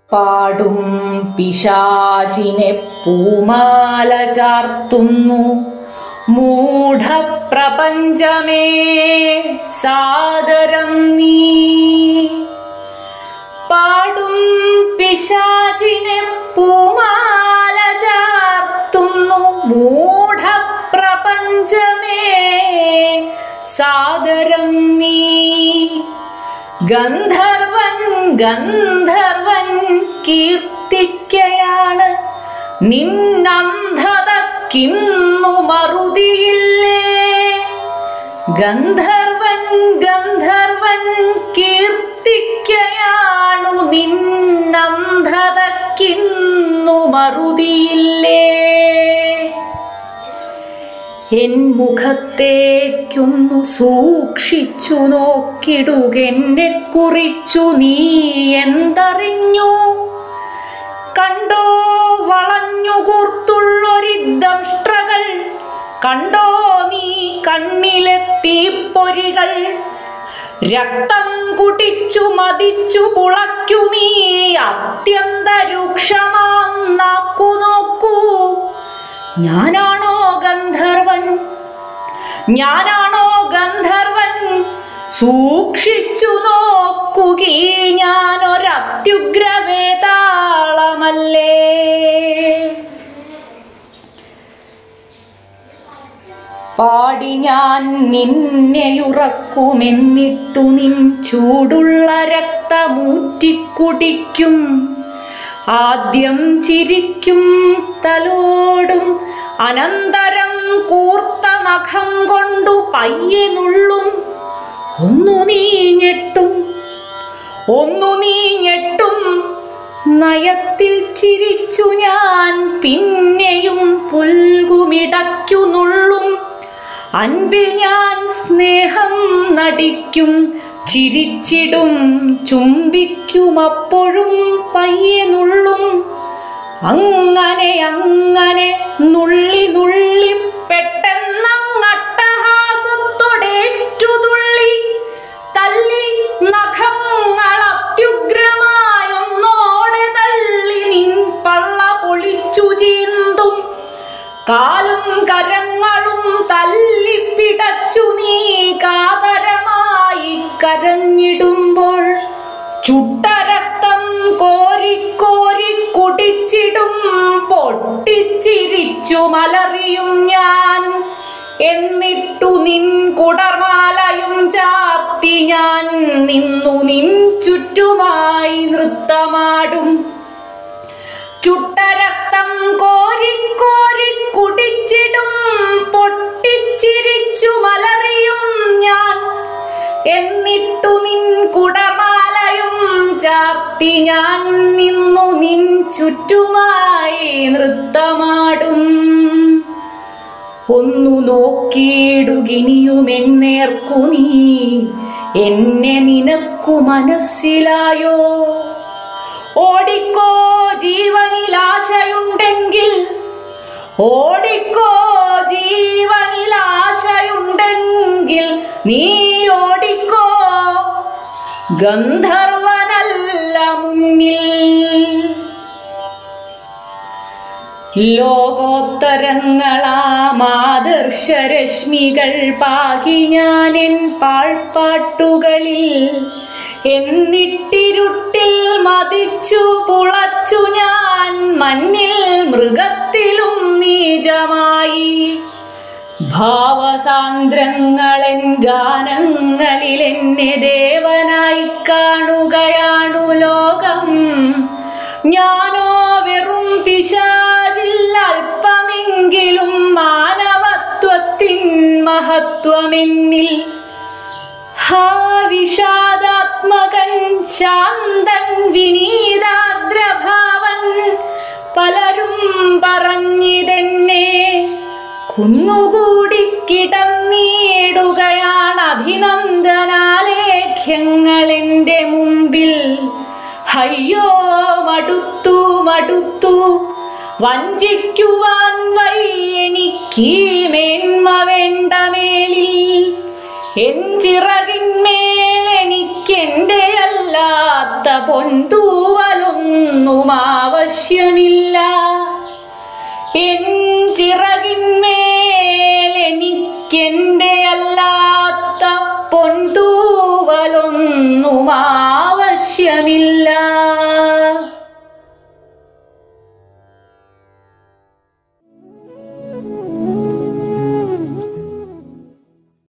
പാടും പിശാചിനെ പൂമാല ചാർത്തുന്നു മൂഢപ്രപഞ്ചമേ സാദരം നീ പാടും പിശാചിനെ പൂമാല ചാർത്തുന്നു മൂഢപ്രപഞ്ചമേ സാദരം നീ ഗന്ധർവൻ ഗന്ധർവൻ കീർത്തിക്കയാണ് നിന്നന്ധതക്കിന്നു മറുതിയില്ലേ ഗന്ധർവൻ ഗന്ധർവൻ കീർത്തിക്കയാണു നിന്നന്ധതക്കിന്നു മറുതിയില്ലേ എൻ മുഖത്തേക്കൊന്നു സൂക്ഷിച്ചു നോക്കിടുകെന്നെ കുറിച്ചു നീ എന്തറിഞ്ഞു കണ്ടോ വളഞ്ഞുകൂർത്തുള്ളൊരി ദംഷ്ട്രകൾ കണ്ടോ നീ കണ്ണിലെ തീപ്പൊരികൾ രക്തം കുടിച്ചു മതിച്ചു പുളയ്ക്കുമീ അത്യന്ത രൂക്ഷമാം നാക്കു നോക്കൂ ഞാനാണോ ഗന്ധർവൻ ഞാനാണോ ഗന്ധർവൻ സൂക്ഷിച്ചു നോക്കുകീ ഞാനൊരത്യുഗ്രവേതാളമല്ലേ പാടി ഞാൻ നിന്നെയുറക്കുമെന്നിട്ടു നിൻ ചൂടുള്ള രക്തമൂറ്റിക്കുടിക്കും ആദ്യം ചിരിക്കും തലോടും അനന്തരം കൂർത്ത നഖം കൊണ്ടു പയ്യെ നുള്ളും ഒന്നു നീ ഞെട്ടും ഒന്നു നീ ഞെട്ടും നയത്തിൽ ചിരിച്ചു ഞാൻ പിന്നെയും പുൽകുമിടയ്ക്കു നുള്ളും അൻപിൽ ഞാൻ സ്നേഹം നടിക്കും ചിരിച്ചിടും ചുംബിക്കും അപ്പോഴും പയ്യെ നുള്ളും അങ്ങനെ അങ്ങനെ നുള്ളി നുള്ളി പെട്ടെന്നങ്ങട്ടഹാസത്തോടേറ്റു തുള്ളി തല്ലി നഖങ്ങൾ അത്യുഗ്രമായൊന്നോടെ തള്ളി നിൻ പള്ള പൊളിച്ചു ചീന്തും കാലും കരങ്ങളും തല്ലിപ്പിടച്ചു നീ കാതരമായി കരഞ്ഞിടുമ്പോൾ ചുട്ടരക്തം കോരിക്കോരി കുടിച്ചിടും പൊട്ടിച്ചിരിച്ചു മലറിയും ഞാൻ എന്നിട്ടു നിൻ കുടർമാലയും ചാർത്തി ഞാൻ നിന്നു നിൻ ചുറ്റുമായി നൃത്തമാടും ചുട്ടരക്തം കോരിക്കോരി കുടിച്ചിടും പൊട്ടിച്ചിരിച്ചു മലറിയും ഞാൻ എന്നിട്ടു നിൻ കുടമാലയും ചാർത്തി ഞാൻ നിന്നു നിൻ ചുറ്റുമായി നൃത്തമാടും ഒന്നു നോക്കിയിടുകിനിയുമെന്നേർക്കു നീ എന്നെ നിനക്കു മനസ്സിലായോ ഓടിക്കോ ജീവനിലാശയുണ്ടെങ്കിൽ ഓടിക്കോ ജീവനിലാശയുണ്ടെങ്കിൽ നീ ഓടിക്കോ ഗന്ധർവനല്ല മുന്നിൽ ലോകോത്തരങ്ങളാമാദർശരശ്മികൾ പാകി ഞാനെൻ പാഴ്പാട്ടുകളിൽ എന്നിട്ടിരുട്ടിൽ മതിച്ചു പുളച്ചു ഞാൻ മഞ്ഞിൽ മൃഗത്തിലും നീചമായി ഭാവസാന്ദ്രങ്ങളെൻ ഗാനങ്ങളിൽ എന്നെ ദേവനായി കാണുകയാണു ലോകം ഞാനോ വെറും പിശാചിൽ അല്പമെങ്കിലും മാനവത്വത്തിൻ മഹത്വമെന്നിൽ ഹാ വിഷാദാത്മകൻ ശാന്തൻ വിനീതാദ്രഭാവൻ പലരും പറഞ്ഞിതെന്നെ കുന്നുകൂടി കിടന്നിടുകയാണ് അഭിനന്ദനാലേഖ്യങ്ങൾ എൻ്റെ മുമ്പിൽ അയ്യോ മടുത്തു മടുത്തു വഞ്ചിക്കുവാൻ വയ്യെനിക്കീ മേന്മ വേണ്ട മേലിൽ എൻ ചിറകിന്മേൽ എനിക്കെന്റെ അല്ലാത്ത പൊന്തൂവലൊന്നു പശ്യമി